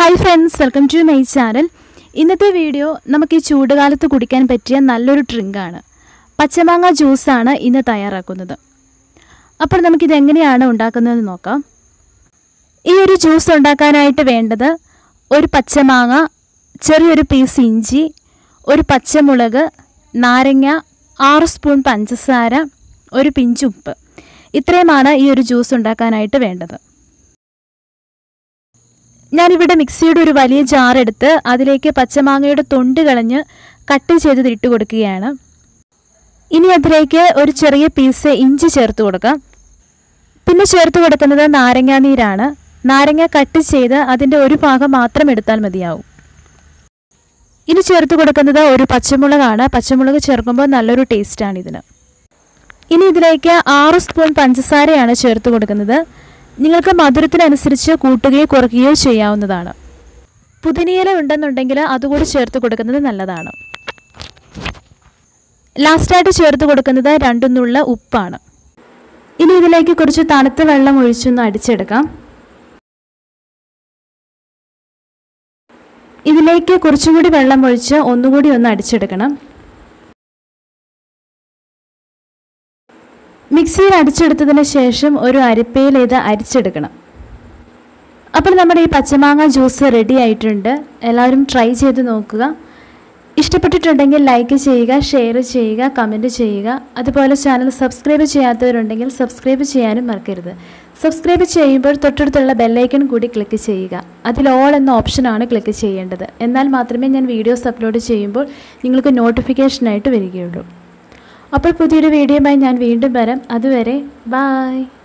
hi friends welcome to my channel ഇന്നത്തെ video നമുക്ക് ഈ ചൂടുകാലത്ത് കുടിക്കാൻ പറ്റിയ നല്ലൊരു ഡ്രിങ്കാണ് പച്ചമാങ്ങ ജ്യൂസാണ് ഇന്ന് തയ്യാറാക്കുന്നത് അപ്പോൾ നമുക്കിത് എങ്ങനെയാണ് ഉണ്ടാക്കുന്നതെന്ന് നോക്കാം ഈ ഒരു ജ്യൂസ് ഉണ്ടാക്കാനായിട്ട് വേണ്ടത് ഒരു പച്ചമാങ്ങ ചെറിയൊരു പീസ് ഇഞ്ചി ഒരു പച്ചമുളക് നാരങ്ങ ആറ് സ്പൂൺ പഞ്ചസാര ഒരു പിഞ്ച് ഉപ്പ് ഇത്രയുമാണ് ഈ ഒരു ജ്യൂസ് ഉണ്ടാക്കാനായിട്ട് വേണ്ടത് ഞാനിവിടെ മിക്സിയുടെ ഒരു വലിയ ജാർ എടുത്ത് അതിലേക്ക് പച്ചമാങ്ങയുടെ തൊണ്ട് കളഞ്ഞ് കട്ട് ചെയ്തത് ഇട്ട് കൊടുക്കുകയാണ് ഇനി അതിലേക്ക് ഒരു ചെറിയ പീസ് ഇഞ്ചി ചേർത്ത് കൊടുക്കാം പിന്നെ ചേർത്ത് കൊടുക്കുന്നത് നാരങ്ങാ നീരാണ് നാരങ്ങ കട്ട് ചെയ്ത് അതിൻ്റെ ഒരു ഭാഗം മാത്രം എടുത്താൽ മതിയാവും ഇനി ചേർത്ത് കൊടുക്കുന്നത് ഒരു പച്ചമുളകാണ് പച്ചമുളക് ചേർക്കുമ്പോൾ നല്ലൊരു ടേസ്റ്റാണ് ഇതിന് ഇനി ഇതിലേക്ക് ആറ് സ്പൂൺ പഞ്ചസാരയാണ് ചേർത്ത് കൊടുക്കുന്നത് നിങ്ങൾക്ക് മധുരത്തിനനുസരിച്ച് കൂട്ടുകയോ കുറയ്ക്കുകയോ ചെയ്യാവുന്നതാണ് പുതിനയില ഉണ്ടെന്നുണ്ടെങ്കിൽ അതുകൂടി ചേർത്ത് കൊടുക്കുന്നത് നല്ലതാണ് ലാസ്റ്റായിട്ട് ചേർത്ത് കൊടുക്കുന്നത് രണ്ടുന്നുള്ള ഉപ്പാണ് ഇനി ഇതിലേക്ക് കുറച്ച് തണുത്ത വെള്ളം ഒഴിച്ചൊന്ന് അടിച്ചെടുക്കാം ഇതിലേക്ക് കുറച്ചും കൂടി വെള്ളം ഒഴിച്ച് ഒന്നുകൂടി ഒന്ന് അടിച്ചെടുക്കണം മിക്സിയിൽ അടിച്ചെടുത്തതിന് ശേഷം ഒരു അരിപ്പയിൽ ഇത് അരിച്ചെടുക്കണം അപ്പോൾ നമ്മുടെ ഈ പച്ചമാങ്ങ ജ്യൂസ് റെഡി ആയിട്ടുണ്ട് എല്ലാവരും ട്രൈ ചെയ്ത് നോക്കുക ഇഷ്ടപ്പെട്ടിട്ടുണ്ടെങ്കിൽ ലൈക്ക് ചെയ്യുക ഷെയർ ചെയ്യുക കമൻറ്റ് ചെയ്യുക അതുപോലെ ചാനൽ സബ്സ്ക്രൈബ് ചെയ്യാത്തവരുണ്ടെങ്കിൽ സബ്സ്ക്രൈബ് ചെയ്യാനും മറക്കരുത് സബ്സ്ക്രൈബ് ചെയ്യുമ്പോൾ തൊട്ടടുത്തുള്ള ബെല്ലൈക്കൺ കൂടി ക്ലിക്ക് ചെയ്യുക അതിൽ ഓൾ എന്ന ഓപ്ഷനാണ് ക്ലിക്ക് ചെയ്യേണ്ടത് എന്നാൽ മാത്രമേ ഞാൻ വീഡിയോസ് അപ്ലോഡ് ചെയ്യുമ്പോൾ നിങ്ങൾക്ക് നോട്ടിഫിക്കേഷനായിട്ട് വരികയുള്ളൂ അപ്പോൾ പുതിയൊരു വീഡിയോയുമായി ഞാൻ വീണ്ടും വരാം അതുവരെ ബായ്